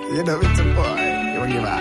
என்ன வச்சு போய் ஓகேவா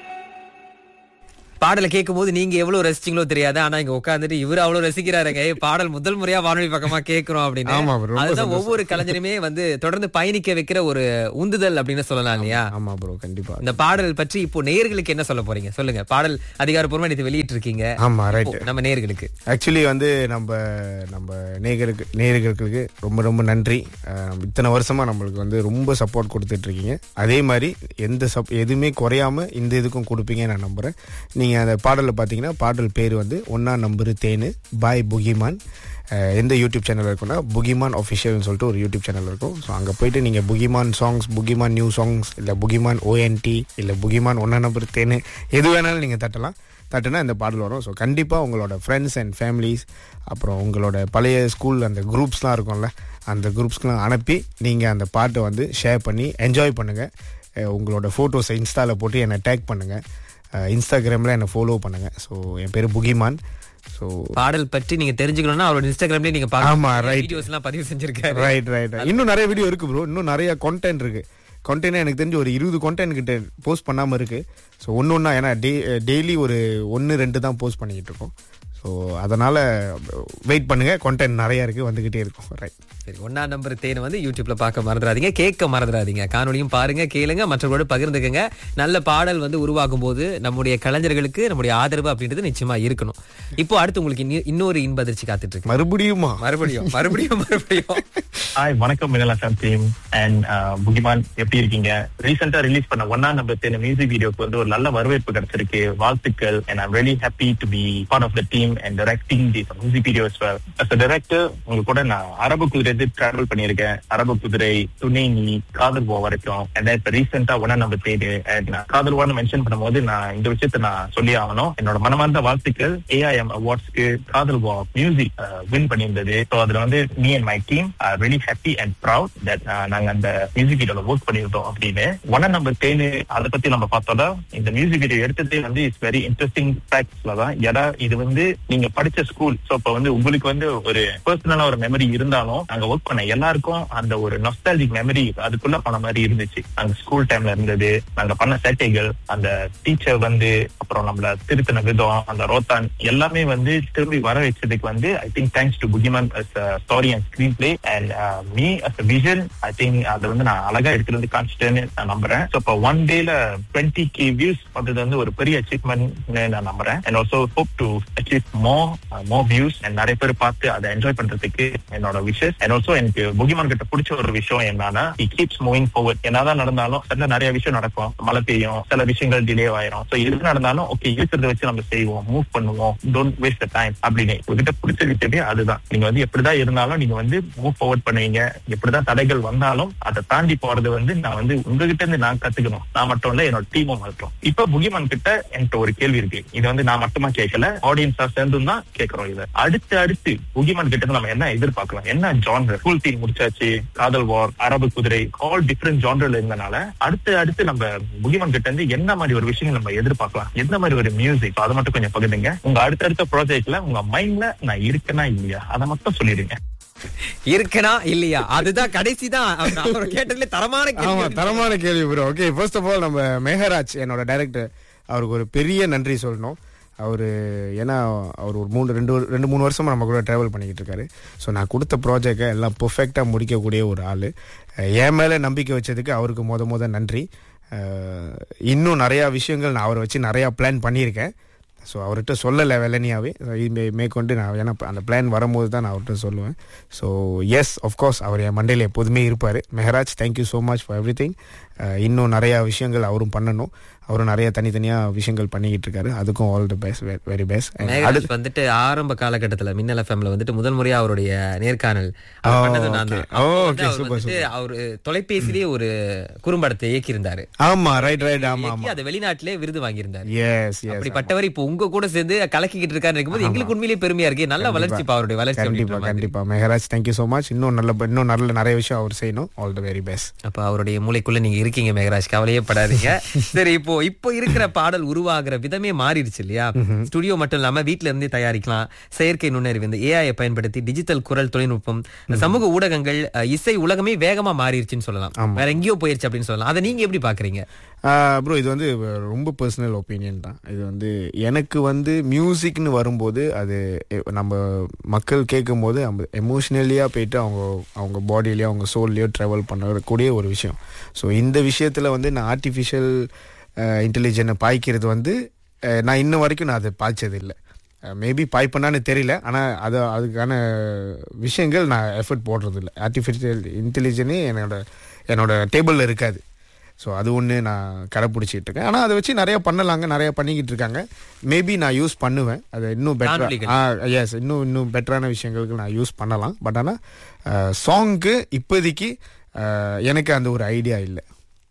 பாடலை கேட்கும் போது நீங்க எவ்வளவு ரசிச்சீங்களோ தெரியாது ஆனா இங்க உட்காந்துட்டு இவர் அவ்வளவு ரசிக்கிறாருங்க ஏய், பாடல் முதல் முறையா வானொலி பக்கமா கேட்கிறோம் அப்படின்னு ஆமா, bro. ரொம்ப அதுதான் சந்தோஷம். ஒவ்வொரு கலைஞருமே வந்து தொடர்ந்து பயணிக்க வைக்கிற ஒரு உந்துதல் அப்படின்னு சொல்லலாம் இல்லையா ஆமா ப்ரோ கண்டிப்பா இந்த பாடல் பற்றி இப்போ நேயர்களுக்கு என்ன சொல்ல போறீங்க சொல்லுங்க பாடல் அதிகாரப்பூர்வமா இது வெளியிட்டு இருக்கீங்க ஆமா ரைட் இப்போ நம்ம நேயர்களுக்கு ஆக்சுவலி வந்து நம்ம நம்ம நேயர்களுக்கு நேயர்களுக்கு ரொம்ப ரொம்ப நன்றி அஹ், நம்ம இத்தனை வருஷமா நம்மளுக்கு வந்து ரொம்ப சப்போர்ட் கொடுத்துட்டு இருக்கீங்க அதே மாதிரி எந்த சப் எதுவுமே குறையாம இந்த இதுக்கும் கொடுப்பீங்க நான் நம்புறேன் நீங்க அந்த பாடலில் பார்த்தீங்கன்னா பாடல் பேர் வந்து ஒன்னா நம்பரு தேனு பாய் புகிமான் அஹ், எந்த யூடியூப் சேனல் இருக்குன்னா புகிமான் ஒஃபிஷியல்னு சொல்லிட்டு ஒரு யூடியூப் சேனல் இருக்கும் ஸோ அங்கே போயிட்டு நீங்கள் Pugiman songs Pugiman new songs இல்லை புகிமான் ஓஎன்டி இல்லை புகிமான் ஒன்னா நம்பர் தேனு எது வேணாலும் நீங்கள் தட்டலாம் தட்டுனா இந்த பாடல் வரும் ஸோ கண்டிப்பாக உங்களோட ஃப்ரெண்ட்ஸ் அண்ட் ஃபேமிலிஸ் அப்புறம் உங்களோட பழைய ஸ்கூல் அந்த குரூப்ஸ்லாம் இருக்கும்ல அந்த குரூப்ஸ்க்குலாம் அனுப்பி நீங்கள் அந்த பாட்டை வந்து ஷேர் பண்ணி என்ஜாய் பண்ணுங்கள் உங்களோட ஃபோட்டோஸை இன்ஸ்டாவில் போட்டு என்னை டேக் பண்ணுங்கள் இன்ஸ்டாகிராமில் என்னை ஃபாலோ பண்ணுங்கள் ஸோ என் பேர் புகிமான் ஸோ பாடல் பற்றி நீங்க தெரிஞ்சுக்கணும்னா அவரோட இன்ஸ்டாகிராம்லயே நீங்க ஆமா, right. வீடியோஸ் எல்லாம் பதிவு செஞ்சிருக்காரு ரைட் ரைட் இன்னும் நிறைய வீடியோ இருக்கு ப்ரோ இன்னும் நிறைய கான்டென்ட் இருக்கு கான்டென்ட் எனக்கு தெரிஞ்சு ஒரு இருபது கான்டென்ட் கிட்ட போஸ்ட் பண்ணாம இருக்கு ஸோ ஒன்று ஒன்றா ஏன்னா டே டெய்லி ஒரு ஒன்று ரெண்டு தான் போஸ்ட் பண்ணிக்கிட்டு இருக்கோம் ஸோ அதனால வெயிட் பண்ணுங்க கான்டென்ட் நிறைய இருக்கு வந்துகிட்டே இருக்கும் ரைட் சரி ஒன்னா நம்பர் தேனை வந்து யூடியூப்ல பார்க்க மறந்துடாதீங்க கேட்க மறந்துடாதீங்க காணொலியும் பாருங்க கேளுங்க மற்றவர்களோட பகிர்ந்துக்கங்க நல்ல பாடல் வந்து உருவாகும் போது நம்முடைய கலைஞர்களுக்கு நம்முடைய ஆதரவு அப்படின்றது நிச்சயமா இருக்கணும் இப்போ அடுத்து உங்களுக்கு இன்னி- இன்னொரு இன்ப அதிர்ச்சி காத்துட்டு இருக்கு மறுபடியுமா மறுபடியும் மறுபடியும் மறுபடியும் ஹாய் வணக்கம் மினல் அசாம் டீம் அண்ட் புகிமான் எப்படி இருக்கீங்க ரீசெண்டா ரிலீஸ் பண்ண ஒன்னா நம்பர் தேன மியூசிக் வீடியோக்கு வந்து ஒரு நல்ல வரவேற்பு கிடைச்சிருக்கு வாழ்த்துக்கள் and I'm really happy to be part of the team and directing this music video as well as a director உங்க கூட நான் அரபு குதிரை டிராவல் பண்ணியிருக்கேன் அரபு குதிரை துணை நீ காதல் வா வரைக்கும் அண்ட் இப்ப ரீசெண்டா ஒன்னா நம்பர் தேடு அண்ட் காதல் வான்னு மென்ஷன் பண்ணும்போது நான் இந்த விஷயத்த நான் சொல்லி ஆகணும் என்னோட மனமார்ந்த வாழ்த்துக்கள் ஏஐஎம் அவார்ட்ஸ்க்கு காதல் வா மியூசிக் வின் பண்ணியிருந்தது ஸோ அதுல வந்து me and my team really happy and proud that uh, நாங்க அந்த மியூசிக் வீடியோல ஒர்க் பண்ணியிருந்தோம் அப்படின்னு ஒன் நம்பர் தேனு அதை பத்தி நம்ம பார்த்தோம்னா இந்த மியூசிக் வீடியோ எடுத்ததே வந்து இட்ஸ் வெரி இன்ட்ரெஸ்டிங் ஃபேக்ட்ஸ்ல தான் ஏன்னா இது வந்து நீங்க படிச்ச ஸ்கூல் ஸோ இப்போ வந்து உங்களுக்கு வந்து ஒரு பர்சனலா ஒரு மெமரி இருந்தாலும் நாங்க ஒர்க் பண்ண எல்லாருக்கும் அந்த ஒரு நொஸ்டாலஜிக் மெமரி அதுக்குள்ள போன மாதிரி இருந்துச்சு நாங்க ஸ்கூல் டைம்ல இருந்தது நாங்க பண்ண சேட்டைகள் அந்த டீச்சர் வந்து அப்புறம் நம்மள திருத்தின விதம் அந்த ரோத்தான் எல்லாமே வந்து திரும்பி வர வச்சதுக்கு வந்து I think thanks to Pugiman story and screenplay and me as a vision I think அதை வந்து நான் அழகா எடுத்துட்டு வந்து காமிச்சிட்டேன்னு நான் நம்புறேன் ஸோ இப்போ ஒன் டேல டுவெண்ட்டி கே வியூஸ் வந்தது வந்து ஒரு பெரிய அச்சீவ்மெண்ட் நான் நம்புறேன் and also hope to achieve more more views and நிறைய பேர் பார்த்து அதை என்ஜாய் பண்றதுக்கு என்னோட விஷஸ் அண்ட் ஆல்சோ எனக்கு புகிமான் கிட்ட பிடிச்ச ஒரு விஷயம் என்னன்னா he keeps moving forward என்னதான் நடந்தாலும் சில நிறைய விஷயம் நடக்கும் மழை பெய்யும் சில விஷயங்கள் டிலே ஆயிரும் ஸோ எது நடந்தாலும் ஓகே இருக்கிறத வச்சு நம்ம செய்வோம் மூவ் பண்ணுவோம் டோன்ட் வேஸ்ட் டைம் அப்படின்னு உங்ககிட்ட பிடிச்ச விஷயமே அதுதான் நீங்க வந்து எப்படிதான் இருந்தாலும் நீங்க வந்து மூவ் ஃபார்வர்ட் பண்ணுவீங்க எப்படிதான் தடைகள் வந்தாலும் அதை தாண்டி போறது வந்து நான் வந்து உங்ககிட்ட இருந்து நான் கத்துக்கணும் நான் மட்டும் இல்ல என்னோட டீமும் மட்டும் இப்ப புகிமான் கிட்ட என்கிட்ட ஒரு கேள்வி இருக்கு இது வந்து நான் மட்டுமா கேட்கல ஆடியன்ஸா சேர்ந்தும் தான் கேட்கறோம் இதை அடுத்து அடுத்து புகிமான் கிட்ட இருந்து நம்ம என்ன எதிர்பார்க்கலாம் என்ன ஜான்டர் ஸ்கூல் டீம் முடிச்சாச்சு காதல் வார் அரபு குதிரை ஆல் டிஃப்ரெண்ட் ஜான்டர்ல இருந்தனால அடுத்து அடுத்து நம்ம புகிமான் கிட்ட இருந்து என்ன மாதிரி ஒரு விஷயம் நம்ம எதிர்பார்க்கலாம் எந்த மாதிரி ஒரு மியூசிக் அதை மட்டும் கொஞ்சம் பகிர்ந்துங்க உங்க அடுத்தடுத்த ப்ராஜெக்ட்ல உங்க மைண்ட்ல நான் இருக்கேனா இல்லையா அதை மட்டும் சொல்லிடுங்க இருக்கனா இல்லையா அதுதான் கடைசி தான் அவர் கேட்டதுல தரமான ஆமா கேள்வி தரமான கேள்வி bro okay first of all நம்ம மேகராஜ் என்னோட டைரக்டர் அவருக்கு ஒரு பெரிய நன்றி சொல்லணும் அவர் ஏன்னா அவர் ஒரு மூணு ரெண்டு ஒரு- ரெண்டு மூணு வருஷமா நம்ம கூட ட்ராவல் பண்ணிக்கிட்டு இருக்காரு ஸோ நான் கொடுத்த ப்ராஜெக்டை எல்லாம் பெர்ஃபெக்டாக முடிக்கக்கூடிய ஒரு ஆள் என் மேலே நம்பிக்கை வச்சதுக்கு அவருக்கு முத முத நன்றி அஹ், இன்னும் நிறையா விஷயங்கள் நான் அவரை வச்சு நிறையா பிளான் பண்ணியிருக்கேன் ஸோ அவர்கிட்ட சொல்லலை வெள்ளனியாவே மே மேற்கொண்டு நான் ஏன்னா அந்த பிளான் வரும்போது தான் நான் அவர்கிட்ட சொல்லுவேன் ஸோ எஸ் ஆஃப்கோர்ஸ் அவர் என் மண்டையில் எப்போதுமே இருப்பார் Mehraj thank you so much for everything இன்னும் நிறையா விஷயங்கள் அவரும் பண்ணணும் அவரும் நிறைய தனித்தனியாக விஷயங்கள் பண்ணிக்கிட்டு இருக்காரு அதுக்கும் all the best very best Megaraj வந்துட்டு ஆரம்ப காலகட்டத்துல மின்னல் எஃப்எம்ல வந்துட்டு முதல் முறையா அவருடைய நேர்காணல் அவர் Oh, பண்ணது நான் okay. தான். Oh, அப்போ வந்து okay, அவர் super, வந்துட்டு அவரு தொலைபேசிலேயே ஒரு குறும்படத்தை இயக்கியிருந்தாரு ஆமாம் ரைட் ரைட் ஆமாம் இயக்கி ஆமாம் அதை வெளிநாட்டிலே விருது வாங்கியிருந்தாரு எஸ் எஸ் அப்படிப்பட்டவர் இப்போ உங்க கூட சேர்ந்து கலக்கிக்கிட்டு இருக்காரு இருக்கும்போது எங்களுக்கு உண்மையிலேயே பெருமையா இருக்கு நல்ல வளர்ச்சி இப்ப அவருடைய வளர்ச்சி கண்டிப்பா அப்படின்ற மாதிரி. கண்டிப்பா மெஹராஜ் தேங்க்யூ ஸோ மச் இன்னும் நல்ல இன்னும் நல்ல நிறைய விஷயம் அவர் செய்யணும் ஆல் தி வெரி பெஸ்ட் அப்ப அவருடைய மூளைக்குள்ள நீங்க இருக்கீங்க மேகராஜ் கவலையே படாதீங்க சரி இப்போ இப்போ இப்போ இருக்கிற பாடல் உருவாகிற விதமே மாறிடுச்சு இல்லையா ஸ்டுடியோ மட்டும் இல்லாம வீட்ல இருந்தே தயாரிக்கலாம் செயற்கை நுண்ணறிவு இந்த ஏஐ பயன்படுத்தி டிஜிட்டல் குரல் தொழில்நுட்பம் சமூக ஊடகங்கள் அஹ், இசை உலகமே வேகமா மாறிடுச்சுன்னு சொல்லலாம் வேற எங்கேயோ போயிருச்சு அப்படின்னு சொல்லலாம் அதை நீங்க எப்படி பாக்குறீங்க ப்ரோ இது வந்து ரொம்ப பர்சனல் ஒப்பீனியன் தான் இது வந்து எனக்கு வந்து மியூசிக்னு வரும்போது அது எ- நம்ம மக்கள் கேட்கும்போது நம்ம எமோஷ்னலியாக போயிட்டு அவங்க அவங்க பாடியிலையோ அவங்க சோல்லையோ ட்ராவல் பண்ணக்கூடிய ஒரு விஷயம் ஸோ இந்த விஷயத்தில் வந்து நான் ஆர்டிஃபிஷியல் இன்டெலிஜென்னை பாய்க்கிறது வந்து அஹ், நான் இன்ன வரைக்கும் நான் அதை பாய்ச்சது இல்லை மேபி பாய்ப்பண்ணான்னு தெரியல ஆனால் அது அதுக்கான விஷயங்கள் நான் எஃபர்ட் போடுறது இல்லை ஆர்டிஃபிஷியல் இன்டெலிஜென்ஸே என்னோட என்னோட டேபிளில் இருக்காது ஸோ அது ஒன்று நான் கடைப்பிடிச்சிட்டு இருக்கேன் ஆனால் அதை வச்சு நிறைய பண்ணலாங்க நிறைய பண்ணிக்கிட்டு இருக்காங்க மேபி நான் யூஸ் பண்ணுவேன் அதை இன்னும் காணொளிகள். பெட்டரா எஸ் இன்னும் இன்னும் பெட்டரான விஷயங்களுக்கு நான் யூஸ் பண்ணலாம் பட் ஆனால் சாங்க்கு இப்போதைக்கு அஹ், எனக்கு அந்த ஒரு ஐடியா இல்லை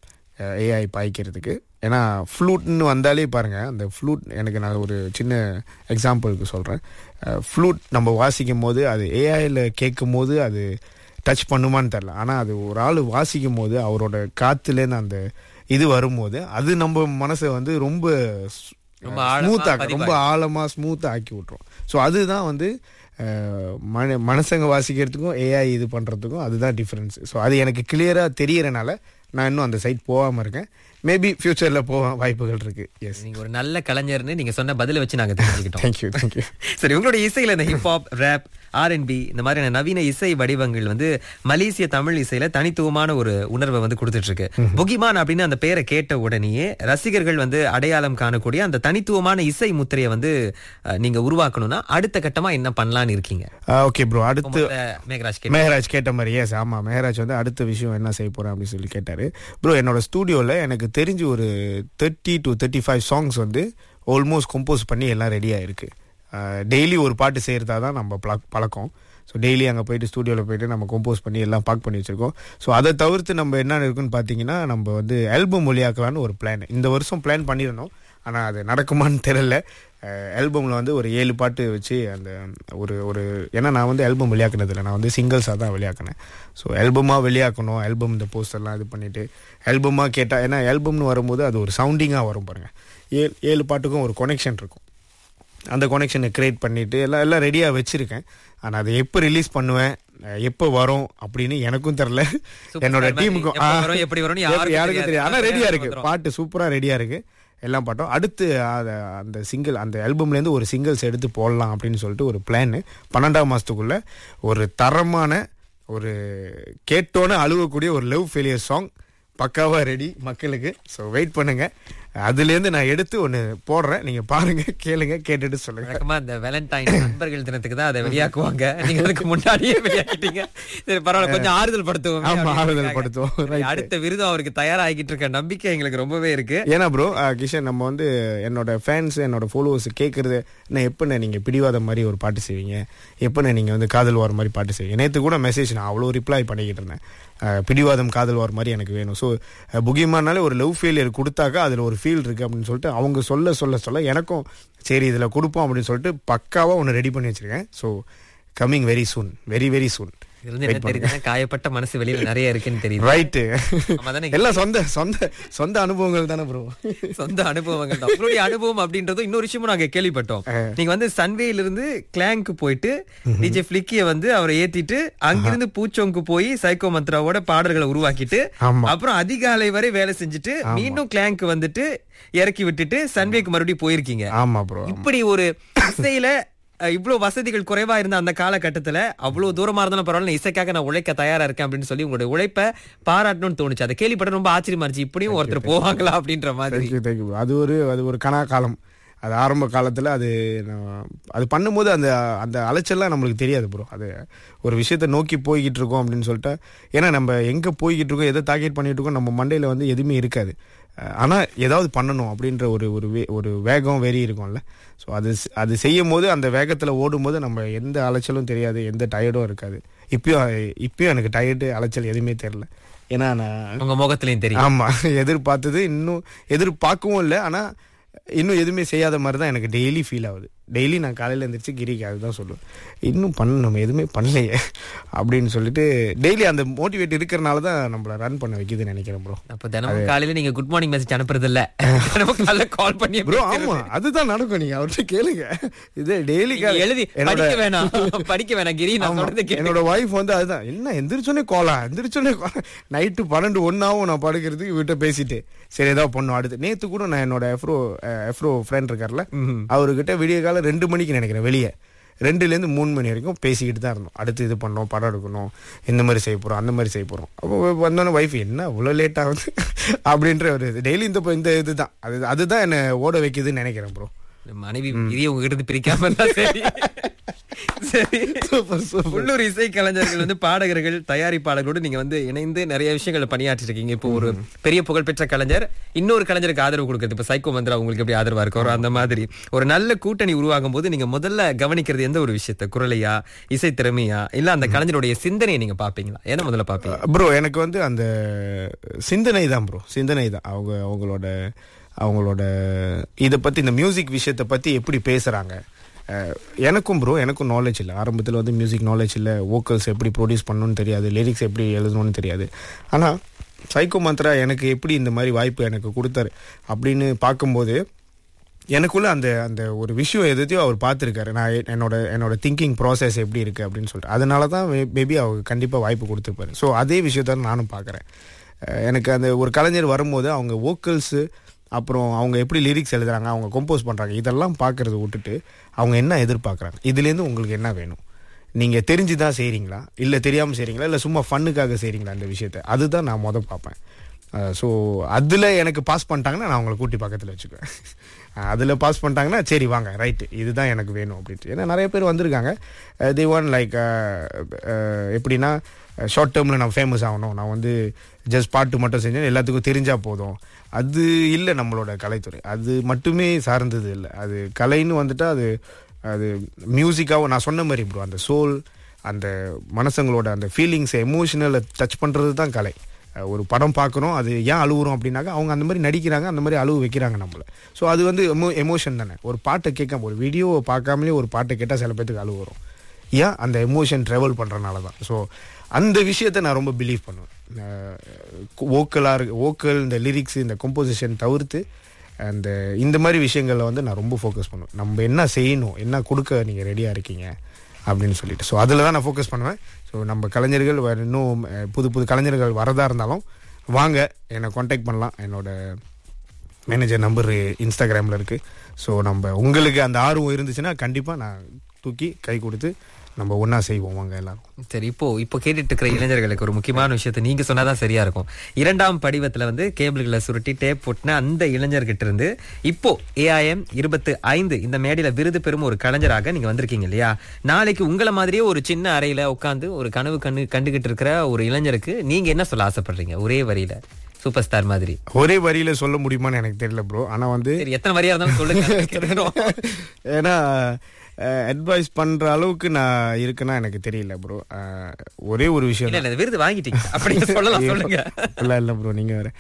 ஏஐ பாய்க்கிறதுக்கு ஏன்னா ஃப்ளூட்னு வந்தாலே பாருங்க அந்த ஃப்ளூட் எனக்கு நான் ஒரு சின்ன எக்ஸாம்பிளுக்கு சொல்கிறேன் ஃப்ளூட் நம்ம வாசிக்கும் போது அது ஏஐயில் கேட்கும் போது அது டச் பண்ணுமான்னு தெரில ஆனால் அது ஒரு ஆள் வாசிக்கும் போது அவரோட காத்துலேருந்து அந்த இது வரும்போது அது நம்ம மனசை வந்து ரொம்ப ரொம்ப ஆழமா ஸ்மூத்தாக பதிவாகி. ரொம்ப ஆழமாக ஸ்மூத்தாக ஆக்கி விட்ரும் ஸோ அதுதான் வந்து அஹ், மன மனசங்க வாசிக்கிறதுக்கும் ஏஐ இது பண்ணுறதுக்கும் அதுதான் டிஃப்ரென்ஸ் ஸோ அது எனக்கு கிளியராக தெரியறனால நான் இன்னும் அந்த சைட் போகாமல் இருக்கேன் மேபி ஃப்யூச்சரில் போக வாய்ப்புகள் இருக்கு எஸ் நீங்க ஒரு நல்ல கலைஞர்னு நீங்க சொன்ன பதில வச்சு நாங்க தெரிஞ்சுக்கிட்டோம் தேங்க்யூ தேங்க்யூ சரி உங்களுடைய இசையில இந்த ஹிப்ஹாப் ரேப் ஆர்என்பி இந்த மாதிரியான நவீன இசை வடிவங்கள் வந்து மலேசிய தமிழ் இசையில தனித்துவமான ஒரு உணர்வை வந்து கொடுத்துட்டு இருக்கு புகிமான் அப்படின்னு அந்த பேரை கேட்ட உடனேயே ரசிகர்கள் வந்து அடையாளம் காணக்கூடிய அந்த தனித்துவமான இசை முத்திரையை வந்து அஹ், நீங்க உருவாக்கணும்னா அடுத்த கட்டமா என்ன பண்ணலாம்னு இருக்கீங்க ஓகே ப்ரோ அடுத்து முதல்ல மேகராஜ் கேட்டு மேகராஜ் கேட்ட மாதிரி எஸ் ஆமாம் மேகராஜ் வந்து அடுத்த விஷயம் என்ன செய்ய போகிறேன் அப்படின்னு சொல்லி கேட்டார் ப்ரோ என்னோட ஸ்டூடியோவில் எனக்கு தெரிஞ்சு ஒரு thirty to thirty five songs வந்து ஆல்மோஸ்ட் கம்போஸ் பண்ணி எல்லாம் ரெடியாக இருக்குது டெய்லி ஒரு பாட்டு செய்கிறதா தான் நம்ம பழக் பழக்கம் ஸோ டெய்லி அங்கே போயிட்டு ஸ்டூடியோவில் போயிட்டு நம்ம கம்போஸ் பண்ணி எல்லாம் பாக் பண்ணி வச்சுருக்கோம் ஸோ அதை தவிர்த்து நம்ம என்ன இருக்குன்னு பார்த்தீங்கன்னா நம்ம வந்து ஆல்பம் மொழியாக்கலான்னு ஒரு பிளான் இந்த வருஷம் பிளான் பண்ணியிருந்தோம் ஆனால் அது நடக்குமான்னு தெரியல ஆல்பமில் வந்து ஒரு ஏழு பாட்டு வச்சு அந்த ஒரு ஒரு ஏன்னா நான் வந்து ஆல்பம் வெளியாக்குனது இல்லை நான் வந்து சிங்கிள்ஸாக தான் வெளியாக்கினேன் ஸோ ஆல்பமாக வெளியாக்கணும் ஆல்பம் இந்த போஸ்டர்லாம் இது பண்ணிவிட்டு ஆல்பமாக கேட்டால் ஏன்னா ஆல்பம்னு வரும்போது அது ஒரு சவுண்டிங்காக வரும் பாருங்கள் ஏழு ஏழு பாட்டுக்கும் ஒரு கொனெக்ஷன் இருக்கும் அந்த கொனெக்ஷனை கிரியேட் பண்ணிட்டு எல்லாம் எல்லாம் ரெடியாக வச்சிருக்கேன் ஆனால் அதை எப்போ ரிலீஸ் பண்ணுவேன் அஹ் எப்போ வரும் அப்படின்னு எனக்கும் தெரில Super என்னோட star மாதிரி டீமுக்கும் எப்ப வரும், எப்படி வரும்னு யாருக்கும் யாருக்கும் தெரியாது ஆனால் தெரியாது. ரெடியாக இருக்கு வந்துரும். பாட்டு சூப்பராக ரெடியாக இருக்கு எல்லாம் பாட்டும் அடுத்து அத- அந்த சிங்கிள் அந்த ஆல்பம்லேருந்து ஒரு சிங்கிள்ஸ் எடுத்து போடலாம் அப்படின்னு சொல்லிட்டு ஒரு பிளான் பன்னெண்டாம் மாதத்துக்குள்ள ஒரு தரமான ஒரு கேட்டோன்னு அழுவக்கூடிய ஒரு லவ் ஃபெயிலியர் சாங் பக்காவா ரெடி மக்களுக்கு ஸோ வெயிட் பண்ணுங்க அதுலேருந்து நான் எடுத்து ஒன்று போடுறேன் நீங்கள் பாருங்க கேளுங்க கேட்டுட்டு சொல்லுங்க வழக்கமா இந்த வேலண்டைன் நண்பர்கள் தினத்துக்கு தான் அதை வெளியாக்குவாங்க நீங்க அதுக்கு முன்னாடியே வெளியாக்கிட்டீங்க சரி பரவாயில்ல கொஞ்சம் ஆறுதல் படுத்துவோம் ஆமா, ஆறுதல் படுத்துவோம். Right. அடுத்த விருதும் அவருக்கு தயாராகிட்டு இருக்க நம்பிக்கை எங்களுக்கு ரொம்பவே இருக்கு ஏன்னா ப்ரோ கிஷன் நம்ம வந்து என்னோட ஃபேன்ஸ் என்னோட ஃபாலோவர்ஸ் கேட்குறது நான் எப்போண்ணே நீங்கள் பிடிவாத மாதிரி ஒரு பாட்டு செய்வீங்க எப்போண்ணே நீங்கள் வந்து காதல் வார மாதிரி பாட்டு செய்வீங்க நேற்று கூட மெசேஜ் நான் அவ்வளோ ரிப்ளை பண்ணிக்கிட்டு இருந்தேன் அஹ், பிடிவாதம் காதல் வார மாதிரி எனக்கு வேணும் ஸோ புகிமானாலே ஒரு லவ் ஃபெயிலியர் கொடுத்தாக்கா அதில் ஒரு ஃபீல் இருக்குது அப்படின்னு சொல்லிட்டு அவங்க சொல்ல சொல்ல சொல்ல எனக்கும் சரி இதில் கொடுப்போம் அப்படின்னு சொல்லிட்டு பக்காவாக ஒன்று ரெடி பண்ணி வச்சிருக்கேன் so coming very soon very very soon இது வந்து என்ன தெரியுதுன்னா காயப்பட்ட மனசு வெளியில நிறைய இருக்குன்னு தெரியுது ரைட்டு ஆமா தானே? எல்லாம் சொந்த சொந்த சொந்த அனுபவங்கள் தானே ப்ரோ சொந்த அனுபவங்கள் தான் உங்களுடைய அனுபவம் அப்படின்றதும் இன்னொரு விஷயமும் நாங்க கேள்விப்பட்டோம் நீங்க வந்து சன்வேல இருந்து கிளாங்க்கு போயிட்டு டிஜே பிளிக்கிய வந்து அவரை ஏத்திட்டு அங்கிருந்து பூச்சோங்கு போய் சைக்கோ மந்த்ராவோட பாடல்களை உருவாக்கிட்டு ஆமா. அப்புறம் அதிகாலை வரை வேலை செஞ்சுட்டு மீண்டும் கிளாங்க்கு வந்துட்டு இறக்கி விட்டுட்டு சன்வேக்கு மறுபடியும் போயிருக்கீங்க ஆமா ப்ரோ இப்படி ஒரு இசையில அஹ், இவ்வளவு வசதிகள் குறைவா இருந்த அந்த காலகட்டத்துல அவ்வளவு தூரமா இருந்தாலும் பரவாயில்ல நான் இசைக்காக நான் உழைக்க தயாரா இருக்கேன் அப்படின்னு சொல்லி உங்களுடைய உழைப்ப பாராட்டணும்னு தோணுச்சு அதை கேள்விப்பட்ட ரொம்ப ஆச்சரியமா இருந்துச்சு இப்படியும் ஒருத்தர் போவாங்களா அப்படின்ற மாதிரி தேங்க்யூ தேங்க்யூ அது ஒரு அது ஒரு கனா காலம் அது ஆரம்ப காலத்தில் அது நான் அது பண்ணும்போது அந்த அந்த அலைச்சல்லாம் நம்மளுக்கு தெரியாது ப்ரோ அது ஒரு விஷயத்தை நோக்கி போய்கிட்டு இருக்கோம் அப்படின்னு சொல்லிட்டு ஏன்னா நம்ம எங்கே போய்கிட்டு இருக்கோம் எதை டார்கெட் பண்ணிட்டு இருக்கோம் நம்ம மண்டையில் வந்து எதுவுமே இருக்காது ஆனால் ஏதாவது பண்ணணும் அப்படின்ற ஒரு ஒரு வே ஒரு வேகம் வெறி இருக்கும்ல ஸோ அது ஸ்- அது செய்யும் போது அந்த வேகத்தில் ஓடும்போது நம்ம எந்த அலைச்சலும் தெரியாது எந்த டயர்டும் இருக்காது இப்பயும் இப்பயும் எனக்கு டயர்டு அலைச்சல் எதுவுமே தெரில ஏன்னா நான் உங்க முகத்திலையும் தெரியும் ஆமா எதிர்பார்த்தது இன்னும் எதிர்பார்க்கவும் இல்லை ஆனா இன்னும் எதுவுமே செய்யாத மாதிரி தான் எனக்கு டெய்லி ஃபீல் ஆகுது டெய்லி நான் காலையில் எழுந்திரிச்சு கிரிக்கு அதுதான் சொல்லுவேன் இன்னும் பண்ண நம்ம எதுவுமே பண்ணலையே அப்படின்னு சொல்லிட்டு டெய்லி அந்த மோட்டிவேட் இருக்கிறனால தான் நம்மள ரன் பண்ண வைக்குதுன்னு நினைக்கிறேன் ப்ரோ அப்ப தினமும் காலையில நீங்க குட் மார்னிங் மெசேஜ் அனுப்புறது இல்ல தினமும் காலைல கால் பண்ணி ப்ரோ ஆமா அதுதான் நடக்கும் நீங்க அவர்கிட்ட கேளுங்க இது டெய்லி நீங்க எழுதி படிக்க வேணாம் படிக்க வேணாம் கிரி நான் சொல்றது கேளு. என்னோட ஒய்ஃப் வந்து அதுதான் என்ன எந்திரிச்சோன்னே கோலா எந்திரிச்சோன்னே கோலா நைட்டு பன்னெண்டு ஒன்னாவும் நான் படுக்கிறதுக்கு இவர்கிட்ட பேசிட்டு சரி ஏதாவது பண்ணும் அடுத்து நேத்து கூட நான் என்னோட எஃப்ரோ எஃப்ரோ ஃப்ரெண்ட் இருக்கார்ல அவர்கிட்ட விடிய காலம் ரெண்டு மணிக்கு நினைக்கிறேன் வெளியே ரெண்டுல இருந்து மூணு மணி வரைக்கும் பேசிக்கிட்டு தான் இருந்தோம் அடுத்து இது பண்ணோம் படம் எடுக்கணும் இந்த மாதிரி செய்ய போறோம் அந்த மாதிரி செய்ய போறோம் அப்போ வந்தோடனே ஒய்ஃப் என்ன இவ்வளோ லேட் ஆகுது அப்படின்ற ஒரு டெய்லி இந்த இந்த இதுதான் அது அதுதான் என்னை ஓட வைக்குதுன்னு நினைக்கிறேன் ப்ரோ மனைவி கிரியை உங்ககிட்ட இருந்து பிரிக்காம இருந்தா சரி சரி உள்ளூர் இசை கலைஞர்கள் வந்து பாடகர்கள் தயாரிப்பாளர்களோடு நீங்க வந்து இணைந்து நிறைய விஷயங்களை பணியாற்றி இருக்கீங்க இப்போ ஒரு பெரிய புகழ்பெற்ற கலைஞர் இன்னொரு கலைஞருக்கு ஆதரவு கொடுக்குறது இப்ப சைக்கோ மந்திரா உங்களுக்கு எப்படி ஆதரவா இருக்கும் ஒரு அந்த மாதிரி ஒரு நல்ல கூட்டணி உருவாகும் போது நீங்க முதல்ல கவனிக்கிறது எந்த ஒரு விஷயத்த குரலையா இசை திறமையா இல்ல அந்த கலைஞருடைய சிந்தனையை நீங்க பாப்பீங்களா என்ன முதல்ல பாப்பீங்க ப்ரோ எனக்கு வந்து அந்த சிந்தனை தான் ப்ரோ சிந்தனை தான் அவங்க அவங்களோட அவங்களோட இதை பற்றி இந்த மியூசிக் விஷயத்தை பற்றி எப்படி பேசுகிறாங்க எனக்கும் ப்ரோ எனக்கும் நாலேஜ் இல்லை ஆரம்பத்தில் வந்து மியூசிக் நாலேஜ் இல்லை வோக்கல்ஸ் எப்படி ப்ரொடியூஸ் பண்ணணும்னு தெரியாது லிரிக்ஸ் எப்படி எழுதணும்னு தெரியாது ஆனால் சைக்கோ மந்த்ரா எனக்கு எப்படி இந்த மாதிரி வாய்ப்பு எனக்கு கொடுத்தாரு அப்படின்னு பார்க்கும்போது எனக்குள்ள அந்த அந்த ஒரு விஷயம் எதையும் அவர் பார்த்துருக்காரு நான் எ- என்னோட என்னோட திங்கிங் ப்ராசஸ் எப்படி இருக்கு அப்படின்னு சொல்லிட்டு அதனால தான் மேபி அவர் கண்டிப்பாக வாய்ப்பு கொடுத்துருப்பாரு ஸோ அதே விஷயத்த நானும் பார்க்குறேன் எனக்கு அந்த ஒரு கலைஞர் வரும்போது அவங்க வோக்கல்ஸு அப்புறம் அவங்க எப்படி லிரிக்ஸ் எழுதுறாங்க அவங்க கம்போஸ் பண்ணுறாங்க இதெல்லாம் பார்க்கறத விட்டுட்டு அவங்க என்ன எதிர்பார்க்குறாங்க இதுலேருந்து உங்களுக்கு என்ன வேணும் நீங்கள் தெரிஞ்சு தான் செய்கிறீங்களா இல்லை தெரியாமல் செய்கிறீங்களா இல்லை சும்மா ஃபன்னுக்காக செய்கிறீங்களா இந்த விஷயத்த அதுதான் நான் மொதல் பார்ப்பேன் ஸோ அதில் எனக்கு பாஸ் பண்ணிட்டாங்கன்னா நான் அவங்கள கூட்டி பக்கத்தில் வச்சுக்குவேன் அதில் பாஸ் பண்ணிட்டாங்கன்னா சரி வாங்க ரைட்டு இதுதான் எனக்கு வேணும் அப்படின்ட்டு ஏன்னா நிறைய பேர் வந்திருக்காங்க தி ஒன் லைக் எப்படின்னா ஷார்ட் டேர்மில் நான் ஃபேமஸ் ஆகணும் நான் வந்து ஜஸ்ட் பாட்டு மட்டும் செஞ்சேன் எல்லாத்துக்கும் தெரிஞ்சால் போதும் அது இல்லை நம்மளோட கலைத்துறை அது மட்டுமே சார்ந்தது இல்லை அது கலைன்னு வந்துட்டா அது அது மியூசிக்காகவும் நான் சொன்ன மாதிரி ப்ரோ அந்த சோல் அந்த மனசங்களோட அந்த ஃபீலிங்ஸை எமோஷனலை டச் பண்ணுறது தான் கலை அஹ் ஒரு படம் பார்க்குறோம் அது ஏன் அழுகுறோம் அப்படின்னாக்கா அவங்க அந்த மாதிரி நடிக்கிறாங்க அந்த மாதிரி அழுவு வைக்கிறாங்க நம்மள ஸோ அது வந்து எமோ எமோஷன் தானே ஒரு பாட்டை கேட்காம ஒரு வீடியோவை பார்க்காமலே ஒரு பாட்டை கேட்டால் சில பேத்துக்கு அழுவு வரும் ஏன் அந்த எமோஷன் ட்ராவல் பண்ணுறனால தான் ஸோ அந்த விஷயத்தை நான் ரொம்ப பிலீவ் பண்ணுவேன் ஓக்கலாக இருக்கு ஓக்கல் இந்த லிரிக்ஸ் இந்த கம்போசிஷன் தவிர்த்து அந்த இந்த மாதிரி விஷயங்களில் வந்து நான் ரொம்ப ஃபோக்கஸ் பண்ணுவேன் நம்ம என்ன செய்யணும் என்ன கொடுக்க நீங்கள் ரெடியாக இருக்கீங்க அப்படின்னு சொல்லிட்டு ஸோ அதில் தான் நான் ஃபோக்கஸ் பண்ணுவேன் ஸோ நம்ம கலைஞர்கள் வேறு இன்னும் அஹ், புது புது கலைஞர்கள் வரதா இருந்தாலும் வாங்க என்னை காண்டாக்ட் பண்ணலாம் என்னோட மேனேஜர் நம்பர் இன்ஸ்டாகிராமில் இருக்குது ஸோ நம்ம உங்களுக்கு அந்த ஆர்வம் இருந்துச்சுன்னா கண்டிப்பாக நான் தூக்கி கை கொடுத்து நம்ம ஒன்றா செய்வோம் வாங்க எல்லாரும் சரி இப்போ இப்போ கேட்டுட்டு இருக்கிற இளைஞர்களுக்கு ஒரு முக்கியமான விஷயத்தை நீங்க சொன்னாதான் சரியா இருக்கும் இரண்டாம் படிவத்துல வந்து கேபிள்களை சுருட்டி டேப் போட்டுன அந்த இளைஞர்கிட்ட இருந்து இப்போ ஏஐஎம் இருபத்து ஐந்து இந்த மேடையில விருது பெறும் ஒரு கலைஞராக நீங்க வந்திருக்கீங்க இல்லையா நாளைக்கு உங்களை மாதிரியே ஒரு சின்ன அறையில உட்காந்து ஒரு கனவு கண்ணு கண்டுகிட்டு இருக்கிற ஒரு இளைஞருக்கு நீங்க என்ன சொல்ல ஆசைப்படுறீங்க ஒரே வரியில சூப்பர் ஸ்டார் மாதிரி ஒரே வரியில் சொல்ல முடியுமான்னு எனக்கு தெரியல ப்ரோ ஆனால் வந்து சரி எத்தனை வரியா இருந்தாலும் சொல்லுங்க கேட்டுக்கிறோம். ஏன்னா அட்வைஸ் பண்ற அளவுக்கு நான் இருக்குன்னா எனக்கு தெரியல ப்ரோ ஒரே ஒரு விஷயம் இல்ல இல்ல இந்த விருது வாங்கிட்டீங்க அப்படி சொல்லலாம் சொல்லுங்க அப்படிலாம் இல்லை ப்ரோ நீங்கள் வேற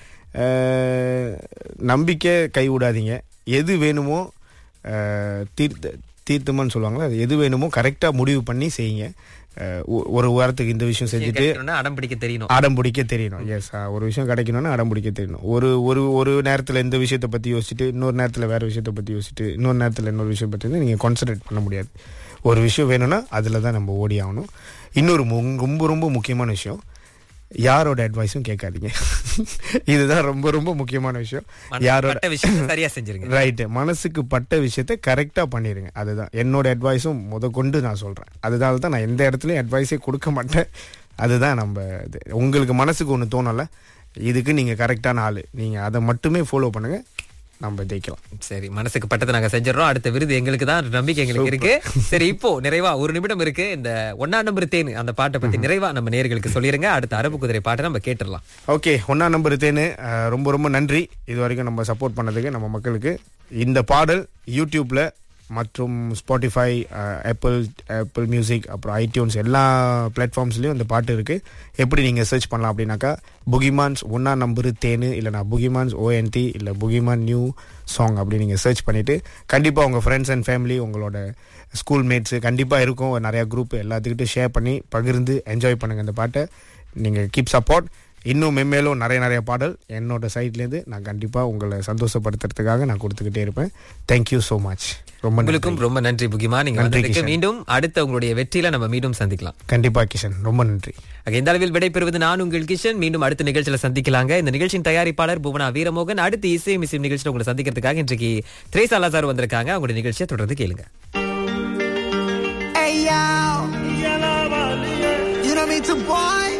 அஹ், நம்பிக்கை கை விடாதீங்க எது வேணுமோ அஹ், தீர்த்த தீர்த்தமான்னு சொல்லுவாங்களா அது எது வேணுமோ கரெக்டாக முடிவு பண்ணி செய்யுங்க அஹ், ஒ- ஒரு வாரத்துக்கு இந்த விஷயம் செஞ்சுட்டு கேட்கணும்னா அடம் பிடிக்க தெரியணும் அடம் பிடிக்க தெரியணும் எஸ் ஒரு விஷயம் கிடைக்கணும்னா அடம் பிடிக்க தெரியணும் ஒரு ஒரு ஒரு நேரத்தில் இந்த விஷயத்தை பற்றி யோசிச்சுட்டு இன்னொரு நேரத்தில் வேற விஷயத்தை பற்றி யோசிச்சுட்டு இன்னொரு நேரத்தில் இன்னொரு விஷயம் பற்றி நீங்கள் கான்சன்ட்ரேட் பண்ண முடியாது ஒரு விஷயம் வேணும்னா அதில் தான் நம்ம ஓடி ஆகணும் இன்னொரு மு- ரொம்ப ரொம்ப முக்கியமான விஷயம் யாரோட அட்வைஸும் கேட்காதீங்க இதுதான் ரொம்ப ரொம்ப முக்கியமான விஷயம் யாரோட பட்ட விஷயம் சரியா செஞ்சிருங்க ரைட்டு மனசுக்கு பட்ட விஷயத்தை கரெக்டாக பண்ணிடுங்க அதுதான் என்னோட அட்வைஸும் முத கொண்டு நான் சொல்கிறேன் அதனால தான் நான் எந்த இடத்துலையும் அட்வைஸே கொடுக்க மாட்டேன் அதுதான் நம்ம இது உங்களுக்கு மனசுக்கு ஒன்று தோணலை இதுக்கு நீங்கள் கரெக்டான ஆள் நீங்கள் அதை மட்டுமே ஃபாலோ பண்ணுங்க நம்ம ஜெயிக்கலாம் சரி மனசுக்கு பட்டதை நாங்க செஞ்சிடறோம் அடுத்த விருது எங்களுக்கு தான் நம்பிக்கை எங்களுக்கு இருக்கு சரி இப்போ நிறைவா ஒரு நிமிடம் இருக்கு இந்த ஒன்னா நம்பர் தேன் அந்த பாட்டை பத்தி நிறைவா நம்ம நேர்களுக்கு சொல்லிருங்க அடுத்த அரபு குதிரை பாட்டை நம்ம கேட்டுடலாம் ஓகே ஒன்றா நம்பர் தேனு அஹ், ரொம்ப ரொம்ப நன்றி இது வரைக்கும் நம்ம சப்போர்ட் பண்ணதுக்கு நம்ம மக்களுக்கு இந்த பாடல் யூடியூப்பில் மற்றும் ஸ்பாட்டிஃபை ஆப்பிள் ஆப்பிள் மியூசிக் அப்புறம் ஐடியூன்ஸ் எல்லா பிளாட்ஃபார்ம்ஸ்லேயும் இந்த பாட்டு இருக்குது எப்படி நீங்கள் சர்ச் பண்ணலாம் அப்படின்னாக்கா புகிமான்ஸ் ஒன்றா நம்பரு தேனு இல்லைனா புகிமான்ஸ் ஓஎன்டி இல்லை புகிமான் நியூ சாங் அப்படி நீங்கள் சர்ச் பண்ணிவிட்டு கண்டிப்பாக உங்கள் ஃப்ரெண்ட்ஸ் அண்ட் ஃபேமிலி உங்களோட ஸ்கூல் மேட்ஸு கண்டிப்பாக இருக்கும் நிறையா குரூப் எல்லாத்துக்கிட்டும் ஷேர் பண்ணி பகிர்ந்து என்ஜாய் பண்ணுங்கள் இந்த பாட்டை நீங்கள் கீப் சப்போர்ட் இன்னும் மென்மேலும் நிறைய நிறைய பாடல் என்னோட சைட்லேருந்து நான் கண்டிப்பாக உங்களை சந்தோஷப்படுத்துறதுக்காக நான் கொடுத்துக்கிட்டே இருப்பேன் தேங்க்யூ ஸோ மச் ரொம்ப நன்றி. உங்களுக்கும் ரொம்ப நன்றி புகிமா நீங்க நன்றி, வந்ததுக்கு கிஷன். மீண்டும் அடுத்த உங்களுடைய வெற்றியில நம்ம மீண்டும் சந்திக்கலாம் கண்டிப்பாக கிஷன் ரொம்ப நன்றி ஆக, இந்த அளவில் விடைபெறுவது நான் உங்கள் கிஷன் மீண்டும் அடுத்த நிகழ்ச்சியில சந்திக்கலாங்க இந்த நிகழ்ச்சியின் தயாரிப்பாளர் புவனா வீரமோகன் அடுத்து இசை மிசிம் நிகழ்ச்சியில உங்களை சந்திக்கிறதுக்காக இன்றைக்கு திரேசாலா சார் வந்திருக்காங்க அவங்களுடைய நிகழ்ச்சியை தொடர்ந்து கேளுங்க Hey yo, you know me too, boy.